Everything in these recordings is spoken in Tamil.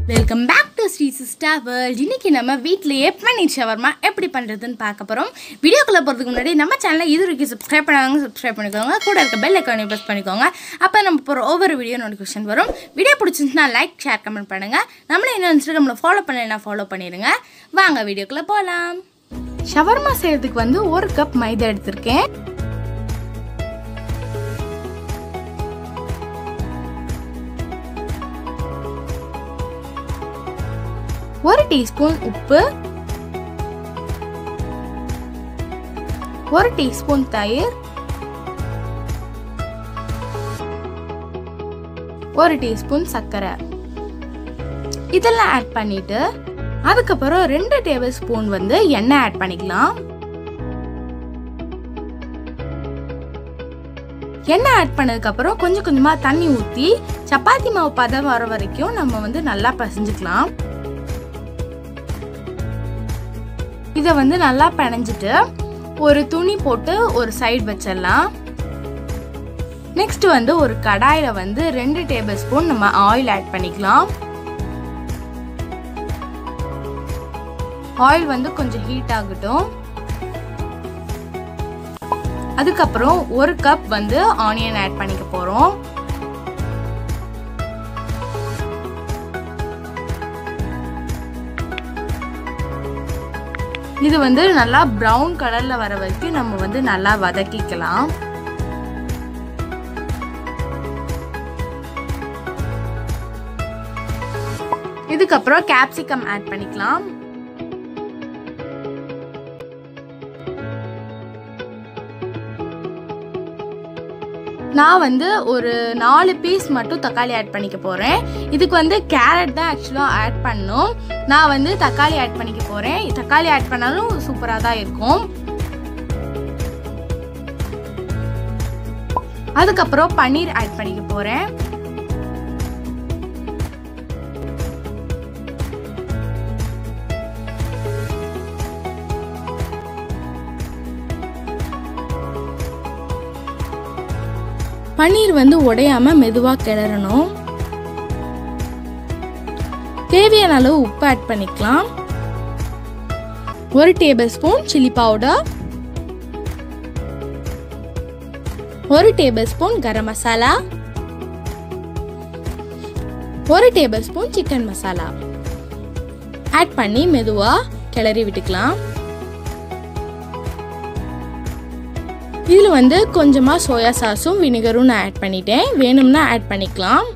welcome back to Sri Sista world இன்னைக்கு நம்ம வீட்டிலேயே பன்னீர் ஷவர்மா எப்படி பண்ணுறதுன்னு பார்க்க போகிறோம் வீடியோக்குள்ளே போகிறதுக்கு முன்னாடி நம்ம சேனலை இது வரைக்கும் சப்ஸ்கிரைப் பண்ணாங்க சப்ஸ்கிரைப் பண்ணிக்கோங்க கூட இருக்க பெல் ஐக்கானை ப்ரெஸ் பண்ணிக்கோங்க அப்போ நம்ம போகிற ஒவ்வொரு வீடியோ நோட்டிஃபிகேஷன் வரும் வீடியோ பிடிச்சிருந்துச்சுன்னா லைக் ஷேர் கமெண்ட் பண்ணுங்கள் நம்மளை இன்னும் இன்ஸ்டாகிராமில் ஃபாலோ பண்ணலைன்னா ஃபாலோ பண்ணிடுங்க வாங்க வீடியோக்குள்ளே போகலாம் ஷவர்மா செய்கிறதுக்கு வந்து ஒரு கப் மைதா எடுத்திருக்கேன் ஒரு டீஸ்பூன் உப்பு ஒரு டீஸ்பூன் தயிர் ஒரு டீஸ்பூன் சர்க்கரை இதெல்லாம் ஆட் பண்ணிட்டு அதுக்கப்புறம் ரெண்டு டேபிள் ஸ்பூன் வந்து எண்ணெய் ஆட் பண்ணிக்கலாம் எண்ணெய் ஆட் பண்ணதுக்கப்புறம் கொஞ்சம் கொஞ்சமாக தண்ணி ஊற்றி சப்பாத்தி மாவு பதம் வர வரைக்கும் நம்ம வந்து நல்லா பசைஞ்சுக்கலாம் இதை வந்து நல்லா பிணைஞ்சிட்டு ஒரு துணி போட்டு ஒரு சைடு வச்சிடலாம் நெக்ஸ்ட் வந்து ஒரு கடாயில் வந்து ரெண்டு டேபிள் ஸ்பூன் நம்ம ஆயில் ஆட் பண்ணிக்கலாம் ஆயில் வந்து கொஞ்சம் ஹீட் ஆகட்டும் அதுக்கப்புறம் ஒரு கப் வந்து ஆனியன் ஆட் பண்ணிக்க போகிறோம் இது வந்து நல்லா ப்ரௌன் கலர்ல வர வரைக்கும் நம்ம வந்து நல்லா வதக்கிக்கலாம் இதுக்கப்புறம் கேப்சிகம் ஆட் பண்ணிக்கலாம் நான் வந்து ஒரு நாலு பீஸ் மட்டும் தக்காளி ஆட் பண்ணிக்க போகிறேன் இதுக்கு வந்து கேரட் தான் ஆக்சுவலாக ஆட் பண்ணும் நான் வந்து தக்காளி ஆட் பண்ணிக்க போகிறேன் தக்காளி ஆட் பண்ணாலும் சூப்பராக தான் இருக்கும் அதுக்கப்புறம் பன்னீர் ஆட் பண்ணிக்க போகிறேன் பன்னீர் வந்து உடையாம மெதுவாக கிளறணும் தேவையான அளவு உப்பு ஆட் பண்ணிக்கலாம் ஒரு டேபிள் ஸ்பூன் சில்லி பவுடர் ஒரு டேபிள் ஸ்பூன் கரம் மசாலா ஒரு tablespoon chicken masala add பண்ணி மெதுவாக கிளறி விட்டுக்கலாம் இதில் வந்து கொஞ்சமாக சோயா சாஸும் வினிகரும் நான் ஆட் பண்ணிட்டேன் வேணும்னா ஆட் பண்ணிக்கலாம்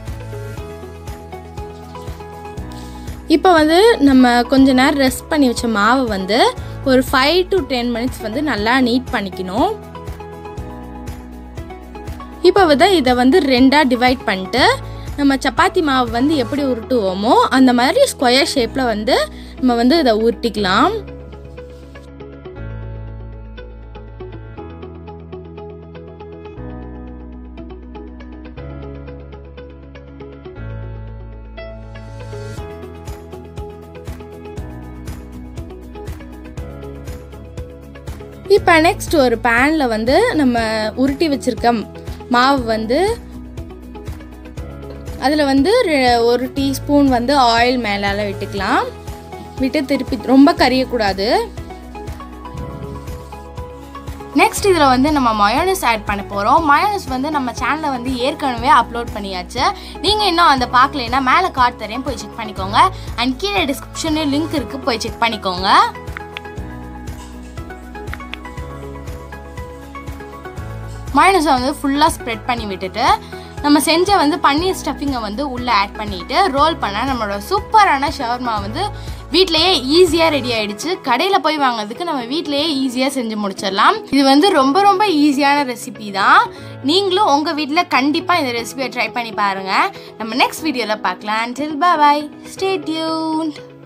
இப்போ வந்து நம்ம கொஞ்ச நேரம் ரெஸ்ட் பண்ணி வச்ச மாவை வந்து ஒரு ஃபைவ் டு டென் மினிட்ஸ் வந்து நல்லா நீட் பண்ணிக்கணும் இப்போ வந்து இதை வந்து ரெண்டாக டிவைட் பண்ணிட்டு நம்ம சப்பாத்தி மாவு வந்து எப்படி உருட்டுவோமோ அந்த மாதிரி ஸ்கொயர் ஷேப்பில் வந்து நம்ம வந்து இதை உருட்டிக்கலாம் இப்போ நெக்ஸ்ட் ஒரு பேனில் வந்து நம்ம உருட்டி வச்சிருக்க மாவு வந்து அதில் வந்து ஒரு டீஸ்பூன் வந்து ஆயில் மேலால் விட்டுக்கலாம் விட்டு திருப்பி ரொம்ப கரியக்கூடாது நெக்ஸ்ட் இதில் வந்து நம்ம மயோனஸ் ஆட் பண்ண போகிறோம் மயோனஸ் வந்து நம்ம சேனலில் வந்து ஏற்கனவே அப்லோட் பண்ணியாச்சு நீங்கள் இன்னும் அந்த பார்க்கலைன்னா மேலே கார்டு தரேன் போய் செக் பண்ணிக்கோங்க அண்ட் கீழே டிஸ்கிரிப்ஷன்லேயும் லிங்க் இருக்குது போய் செக் பண்ணிக்கோங்க மயோனஸை வந்து ஃபுல்லாக ஸ்ப்ரெட் பண்ணி விட்டுட்டு நம்ம செஞ்ச வந்து பன்னீர் ஸ்டஃபிங்கை வந்து உள்ளே ஆட் பண்ணிவிட்டு ரோல் பண்ணால் நம்மளோட சூப்பரான ஷவர்மா வந்து வீட்லேயே ஈஸியாக ரெடி ஆகிடுச்சு கடையில் போய் வாங்குறதுக்கு நம்ம வீட்லேயே ஈஸியாக செஞ்சு முடிச்சிடலாம் இது வந்து ரொம்ப ரொம்ப ஈஸியான ரெசிபி தான் நீங்களும் உங்கள் வீட்டில் கண்டிப்பாக இந்த ரெசிபியை ட்ரை பண்ணி பாருங்கள் நம்ம நெக்ஸ்ட் வீடியோவில் பார்க்கலாம் டில் பாய் ஸ்டே டியூன்ட்